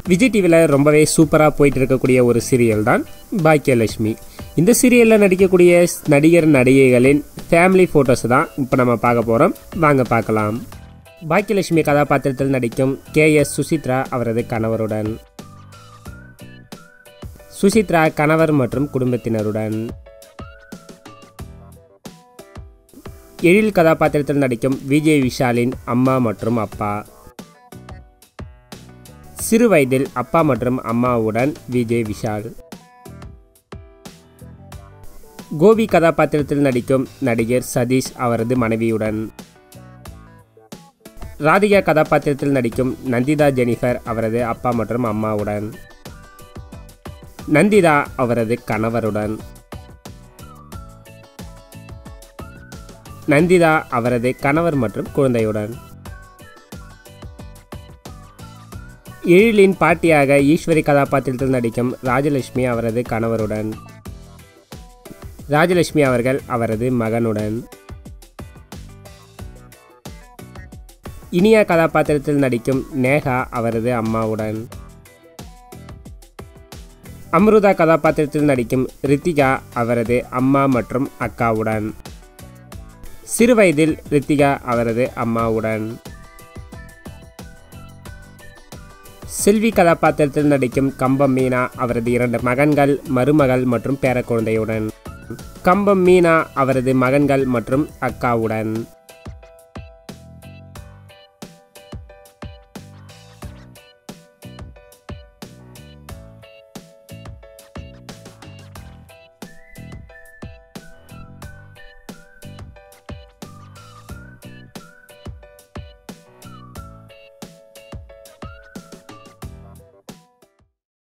விஜய் டிவியில் ரொம்பவே சூப்பராக போயிட்டு இருக்கக்கூடிய ஒரு சீரியல் தான் பாக்கியலட்சுமி இந்த சீரியலில் நடிக்கக்கூடிய நடிகர் நடிகைகளின் ஃபேமிலி ஃபோட்டோஸ் தான் இப்போ நம்ம பார்க்க போகிறோம் வாங்க பார்க்கலாம் பாக்கியலட்சுமி கதாபாத்திரத்தில் நடிக்கும் கே எஸ் சுசித்ரா அவரது கணவருடன் சுசித்ரா கணவர் மற்றும் குடும்பத்தினருடன் எழில் கதாபாத்திரத்தில் நடிக்கும் விஜய் விஷாலின் அம்மா மற்றும் அப்பா சிறு வயதில் அப்பா மற்றும் அம்மாவுடன் விஜய் விஷால் கோபி கதாபாத்திரத்தில் நடிக்கும் நடிகர் சதீஷ் அவரது மனைவியுடன் ராதிகா கதாபாத்திரத்தில் நடிக்கும் நந்திதா ஜெனிஃபர் அவரது அப்பா மற்றும் அம்மாவுடன் நந்திதா அவரது கணவருடன் நந்திதா அவரது கணவர் மற்றும் குழந்தையுடன் எழிலின் பாட்டியாக ஈஸ்வரி கதாபாத்திரத்தில் நடிக்கும் ராஜலட்சுமி அவரது கணவருடன் ராஜலட்சுமி அவர்கள் அவரது மகனுடன் இனியா கதாபாத்திரத்தில் நடிக்கும் நேகா அவரது அம்மாவுடன் அம்ருதா கதாபாத்திரத்தில் நடிக்கும் ரித்திகா அவரது அம்மா மற்றும் அக்காவுடன் சிறுவயதில் ரித்திகா அவரது அம்மாவுடன் செல்வி கதாபாத்திரத்தில் நடிக்கும் கம்பம் மீனா அவரது இரண்டு மகன்கள் மருமகள் மற்றும் பேரக்குழந்தையுடன் கம்பம் மீனா அவரது மகன்கள் மற்றும் அக்காவுடன்